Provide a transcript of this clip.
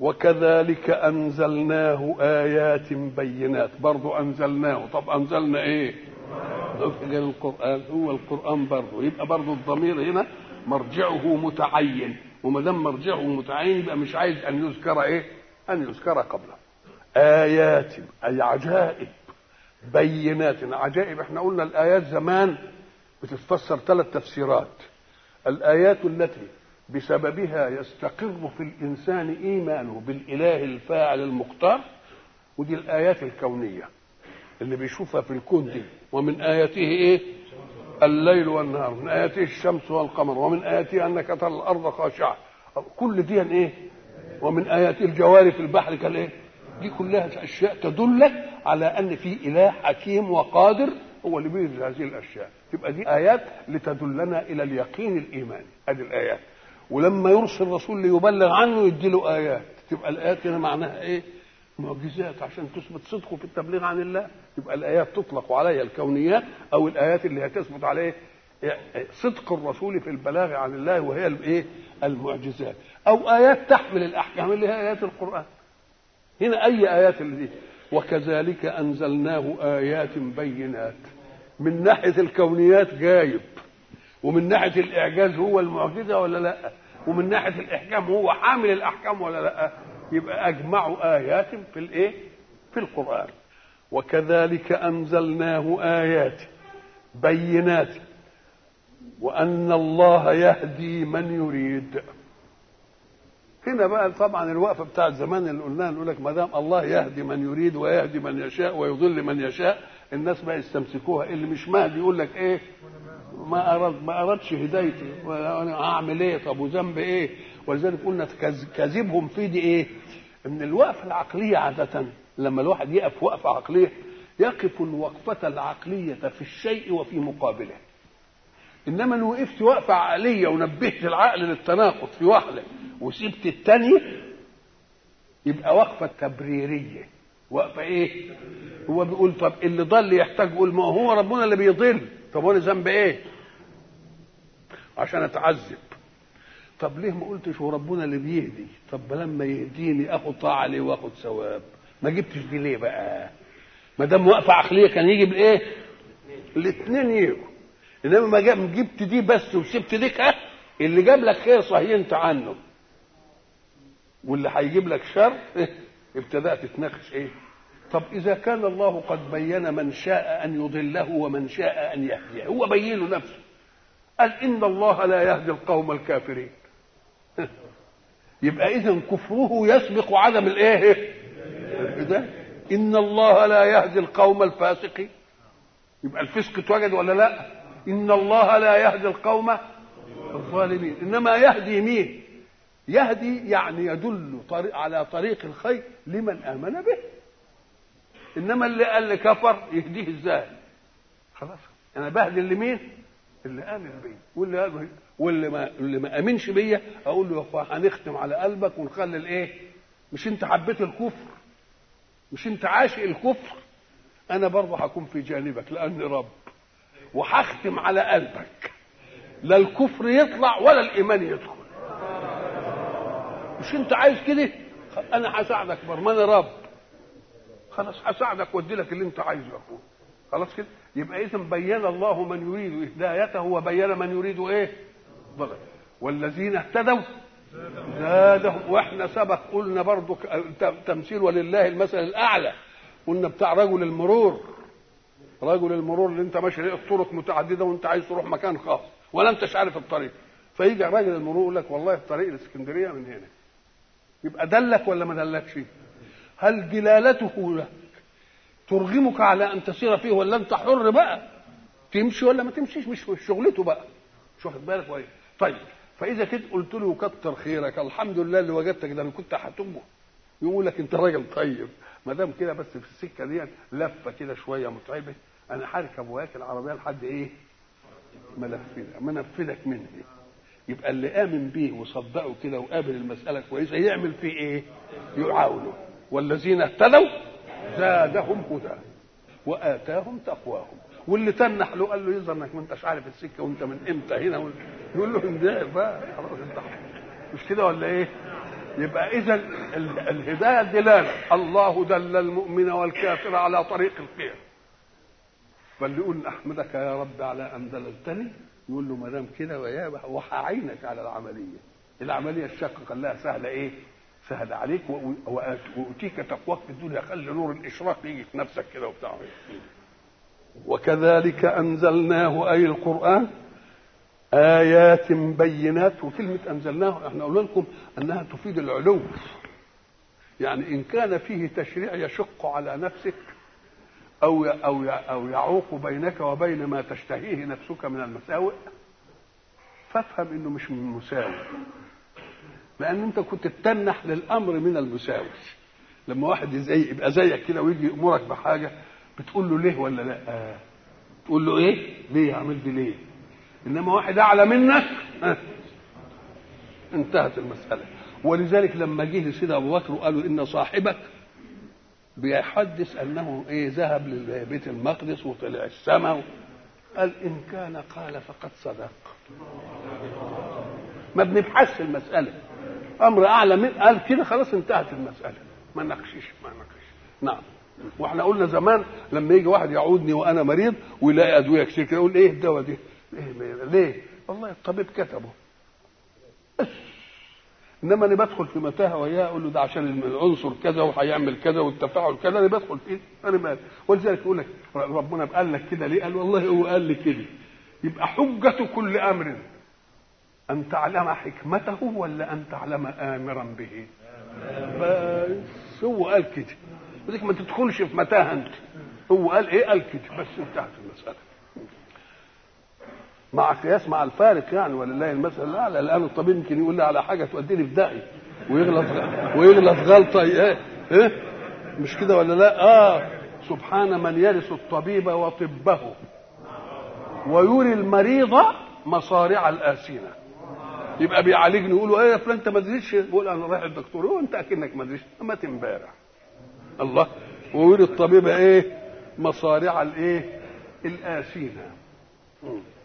وكذلك أنزلناه آيات بينات برضو أنزلناه طب أنزلنا إيه غير القرآن هو القرآن برضو يبقى برضو الضمير هنا مرجعه متعين وما دام مرجعه متعين يبقى مش عايز أن يذكر إيه أن يذكر قبله آيات أي عجائب بينات عجائب احنا قلنا الآيات زمان بتتفسر ثلاث تفسيرات الآيات التي بسببها يستقر في الإنسان إيمانه بالإله الفاعل المختار ودي الآيات الكونية اللي بيشوفها في الكون دي ومن آياته إيه الليل والنهار من آياته الشمس والقمر ومن آياته أنك ترى الأرض خاشعة كل دي إيه ومن آيات الجوار في البحر كالإيه دي كلها أشياء تدلك على أن في إله حكيم وقادر هو اللي بينزل هذه الأشياء تبقى دي آيات لتدلنا إلى اليقين الإيماني هذه الآيات ولما يرسل رسول ليبلغ عنه يديله آيات تبقى الآيات هنا معناها إيه معجزات عشان تثبت صدقه في التبليغ عن الله يبقى الآيات تطلق عليها الكونيات أو الآيات اللي هتثبت عليه صدق الرسول في البلاغ عن الله وهي الايه المعجزات او ايات تحمل الاحكام اللي هي ايات القران هنا اي ايات اللي دي وكذلك انزلناه ايات بينات من ناحيه الكونيات جايب ومن ناحيه الاعجاز هو المعجزه ولا لا ومن ناحيه الاحكام هو حامل الاحكام ولا لا يبقى اجمعوا ايات في الايه في القران وكذلك انزلناه ايات بينات وان الله يهدي من يريد هنا بقى طبعا الوقفه بتاعت زمان اللي قلناها نقول لك ما دام الله يهدي من يريد ويهدي من يشاء ويضل من يشاء الناس بقى يستمسكوها اللي مش مهدي يقول لك ايه ما اراد ما ارادش هدايتي وانا اعمل ايه طب وذنب ايه ولذلك قلنا كذبهم في دي ايه ان الوقفه العقليه عاده لما الواحد يقف وقفه عقليه يقف الوقفه العقليه في الشيء وفي مقابله انما ان وقفت وقفه عقليه ونبهت العقل للتناقض في واحده وسبت الثانيه يبقى وقفه تبريريه وقفه ايه هو بيقول طب اللي ضل يحتاج يقول ما هو ربنا اللي بيضل طب وانا ذنب ايه عشان اتعذب طب ليه ما قلتش هو ربنا اللي بيهدي طب لما يهديني اخد طاعه عليه واخد ثواب ما جبتش دي ليه بقى ما دام وقفه عقليه كان يجي بالايه الاثنين يجوا انما ما جبت دي بس وسبت ديك ها اللي جاب لك خير صهينت عنه واللي هيجيب لك شر ابتدات تتناقش ايه طب اذا كان الله قد بين من شاء ان يضله ومن شاء ان يهديه هو بينه نفسه قال ان الله لا يهدي القوم الكافرين يبقى اذا كفره يسبق عدم الايه ده ان الله لا يهدي القوم الفاسقين يبقى الفسق اتوجد ولا لا ان الله لا يهدي القوم الظالمين انما يهدي مين يهدي يعني يدل طريق على طريق الخير لمن امن به انما اللي قال لي كفر يهديه ازاي خلاص انا بهدي لمين اللي امن بي واللي قال واللي ما اللي ما امنش بيا اقول له يا اخويا هنختم على قلبك ونخلي الايه مش انت حبيت الكفر مش انت عاشق الكفر انا برضه هكون في جانبك لاني رب وهختم على قلبك لا الكفر يطلع ولا الايمان يدخل مش انت عايز كده انا هساعدك برضه ما انا رب خلاص هساعدك وادي لك اللي انت عايزه يا اخويا خلاص كده يبقى اذا بين الله من يريد هدايته وبين من يريد ايه ضلال والذين اهتدوا زادهم واحنا سبق قلنا برضو تمثيل ولله المثل الاعلى قلنا بتاع رجل المرور رجل المرور اللي انت ماشي لقيت طرق متعدده وانت عايز تروح مكان خاص ولا انتش عارف الطريق فيجي راجل المرور يقول لك والله الطريق الاسكندريه من هنا يبقى دلك ولا ما دلكش هل دلالته لك ترغمك على ان تسير فيه ولا انت حر بقى تمشي ولا ما تمشيش مش شغلته بقى مش واخد بالك ولا طيب فاذا كنت قلت له كتر خيرك الحمد لله اللي وجدتك ده انا كنت هتمه يقول لك انت راجل طيب ما دام كده بس في السكه دي لفه كده شويه متعبه انا هركب وياك العربيه لحد ايه منفذك منفذك مني يبقى اللي امن بيه وصدقه كده وقابل المساله كويسه يعمل فيه ايه يعاونه والذين اهتدوا زادهم هدى واتاهم تقواهم واللي تنح له قال له يظهر انك ما انتش عارف السكه وانت من امتى هنا يقول له انزل بقى خلاص انت مش كده ولا ايه؟ يبقى اذا ال- الهدايه دلاله الله دل المؤمن والكافر على طريق الخير فاللي يقول احمدك يا رب على ان دللتني يقول له ما دام كده ويا وهعينك على العمليه العمليه الشاقه قال لها سهله ايه؟ سهله عليك وأ- وأ- واوتيك تقواك في الدنيا خلي نور الاشراق يجي في نفسك كده وبتاع وكذلك انزلناه اي القران آيات بينات وكلمة أنزلناه احنا قلنا لكم أنها تفيد العلو يعني إن كان فيه تشريع يشق على نفسك أو أو أو يعوق بينك وبين ما تشتهيه نفسك من المساوئ فافهم إنه مش من مساوي لأن أنت كنت تتنح للأمر من المساوي لما واحد زي يبقى زيك كده ويجي يأمرك بحاجة بتقول له ليه ولا لا آه. تقول له ايه ليه عملت ليه انما واحد اعلى منك آه. انتهت المساله ولذلك لما جه لسيدنا ابو بكر وقالوا ان صاحبك بيحدث انه ايه ذهب لبيت المقدس وطلع السماء قال ان كان قال فقد صدق ما بنبحثش المساله امر اعلى من قال كده خلاص انتهت المساله ما نقشش ما نقش نعم واحنا قلنا زمان لما يجي واحد يعودني وانا مريض ويلاقي ادويه كتير كده يقول ايه الدواء دي؟ ليه ليه؟ والله الطبيب كتبه انما انا بدخل في متاهه وياه اقول له ده عشان العنصر كذا وهيعمل كذا والتفاعل كذا انا بدخل فيه انا مالي ولذلك يقول لك ربنا قال لك كده ليه؟ قال والله هو قال لي كده يبقى حجة كل امر ان تعلم حكمته ولا ان تعلم امرا به بس هو قال كده ولذلك ما تدخلش في متاهه انت هو قال ايه قال كده بس انتهت المساله مع قياس مع الفارق يعني ولله المثل الاعلى الان الطبيب يمكن يقول لي على حاجه توديني في داهيه ويغلط ويغلط غلطه ايه ايه مش كده ولا لا اه سبحان من يرث الطبيب وطبه ويري المريض مصارع الآسنة يبقى بيعالجني يقولوا ايه يا فلان انت ما ادريتش يقول انا رايح الدكتور هو انت اكنك ما ادريتش مات امبارح الله ويري الطبيب ايه مصارع الايه الآسنة